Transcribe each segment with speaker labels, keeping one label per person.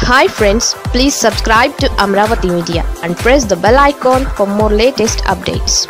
Speaker 1: hi friends please subscribe to Amaravati media and press the bell icon for more latest updates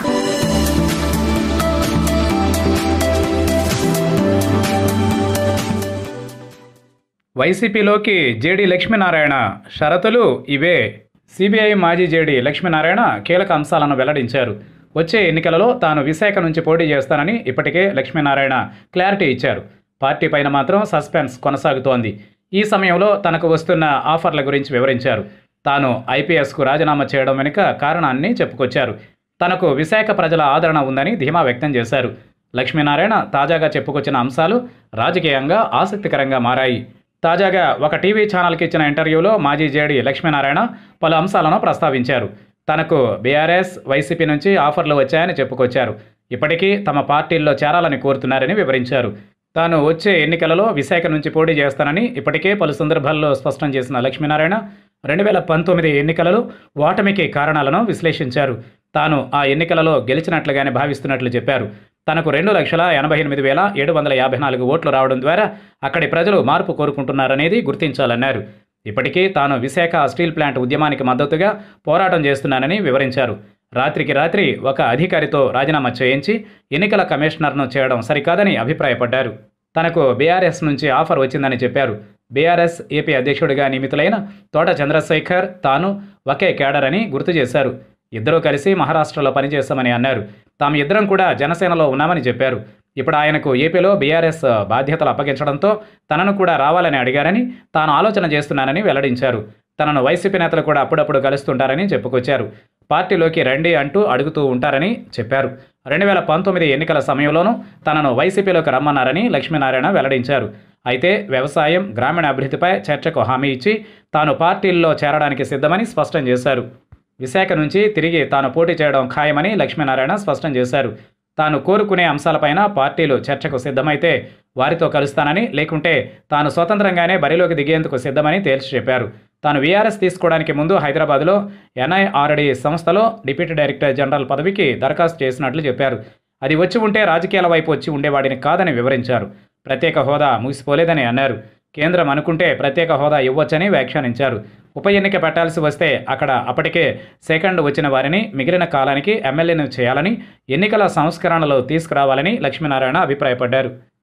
Speaker 2: వైసీపీలోకి JD Lakshminarayana షరతులు ఇవే CBI మాజీ JD Lakshminarayana కీలక అంశాలను వెల్లడించారు వచ్చే ఎన్నికలలో తాను విశాఖ నుంచి పోటీ చేస్తానని ఇప్పటికే లక్ష్మీనారాయణ క్లారిటీ ఇచ్చారు పార్టీ పైన మాత్రం సస్పెన్స్ కొనసాగుతోంది ఈ సమయంలో తనకు వస్తున్న ఆఫర్ల గురించి వివరించారు తాను ఐపీఎస్కు రాజీనామా చేయడం వెనుక కారణాన్ని చెప్పుకొచ్చారు తనకు విశాఖ ప్రజల ఆదరణ ఉందని ధీమా వ్యక్తం చేశారు లక్ష్మీనారాయణ తాజాగా చెప్పుకొచ్చిన అంశాలు రాజకీయంగా ఆసక్తికరంగా మారాయి తాజాగా ఒక టీవీ ఛానల్కి ఇచ్చిన ఇంటర్వ్యూలో మాజీ జేడి లక్ష్మీనారాయణ పలు అంశాలను ప్రస్తావించారు తనకు బీఆర్ఎస్ వైసీపీ నుంచి ఆఫర్లు వచ్చాయని చెప్పుకొచ్చారు ఇప్పటికీ తమ పార్టీల్లో చేరాలని కోరుతున్నారని వివరించారు తాను వచ్చే ఎన్నికలలో విశాఖ నుంచి పోటీ చేస్తానని ఇప్పటికే పలు సందర్భాల్లో స్పష్టం చేసిన లక్ష్మీనారాయణ రెండు వేల పంతొమ్మిది ఎన్నికలలో ఓటమికి కారణాలను విశ్లేషించారు తాను ఆ ఎన్నికలలో గెలిచినట్లుగానే భావిస్తున్నట్లు చెప్పారు తనకు రెండు లక్షల ఎనభై ఎనిమిది వేల ఏడు వందల యాభై నాలుగు ఓట్లు రావడం ద్వారా అక్కడి ప్రజలు మార్పు కోరుకుంటున్నారనేది గుర్తించాలన్నారు ఇప్పటికీ తాను విశాఖ స్టీల్ ప్లాంట్ ఉద్యమానికి మద్దతుగా పోరాటం చేస్తున్నానని వివరించారు రాత్రికి రాత్రి ఒక అధికారితో రాజీనామా చేయించి ఎన్నికల కమిషనర్ను చేయడం సరికాదని అభిప్రాయపడ్డారు తనకు బీఆర్ఎస్ నుంచి ఆఫర్ వచ్చిందని చెప్పారు బీఆర్ఎస్ ఏపీ అధ్యక్షుడిగా నియమితులైన తోట చంద్రశేఖర్ తాను ఒకే కేడర్ అని గుర్తు చేశారు ఇద్దరూ కలిసి మహారాష్ట్రలో పనిచేస్తామని అన్నారు తాము ఇద్దరం కూడా జనసేనలో ఉన్నామని చెప్పారు ఇప్పుడు ఆయనకు ఏపీలో బీఆర్ఎస్ బాధ్యతలు అప్పగించడంతో తనను కూడా రావాలని అడిగారని తాను ఆలోచన చేస్తున్నానని వెల్లడించారు తనను వైసీపీ నేతలు కూడా అప్పుడప్పుడు కలుస్తుంటారని చెప్పుకొచ్చారు పార్టీలోకి రండి అంటూ అడుగుతూ ఉంటారని చెప్పారు రెండు వేల పంతొమ్మిది ఎన్నికల సమయంలోనూ తనను వైసీపీలోకి రమ్మన్నారని లక్ష్మీనారాయణ వెల్లడించారు అయితే వ్యవసాయం గ్రామీణ అభివృద్ధిపై చర్చకు హామీ ఇచ్చి తాను పార్టీల్లో చేరడానికి సిద్ధమని స్పష్టం చేశారు విశాఖ నుంచి తిరిగి తాను పోటీ చేయడం ఖాయమని లక్ష్మీనారాయణ స్పష్టం చేశారు తాను కోరుకునే అంశాలపైన పార్టీలు చర్చకు సిద్ధమైతే వారితో కలుస్తానని లేకుంటే తాను స్వతంత్రంగానే బరిలోకి దిగేందుకు సిద్ధమని తేల్చి చెప్పారు తాను వీఆర్ఎస్ తీసుకోవడానికి ముందు హైదరాబాద్లో ఎన్ఐఆర్డి సంస్థలో డిప్యూటీ డైరెక్టర్ జనరల్ పదవికి దరఖాస్తు చేసినట్లు చెప్పారు అది వచ్చి ఉంటే రాజకీయాల వైపు వచ్చి ఉండేవాడిని కాదని వివరించారు ప్రత్యేక హోదా ముగిసిపోలేదని అన్నారు కేంద్రం అనుకుంటే ప్రత్యేక హోదా ఇవ్వొచ్చని వ్యాఖ్యానించారు ఉప ఎన్నిక పెట్టాల్సి వస్తే అక్కడ అప్పటికే సెకండ్ వచ్చిన వారిని మిగిలిన కాలానికి ఎమ్మెల్యేను చేయాలని ఎన్నికల సంస్కరణలు తీసుకురావాలని లక్ష్మీనారాయణ అభిప్రాయపడ్డారు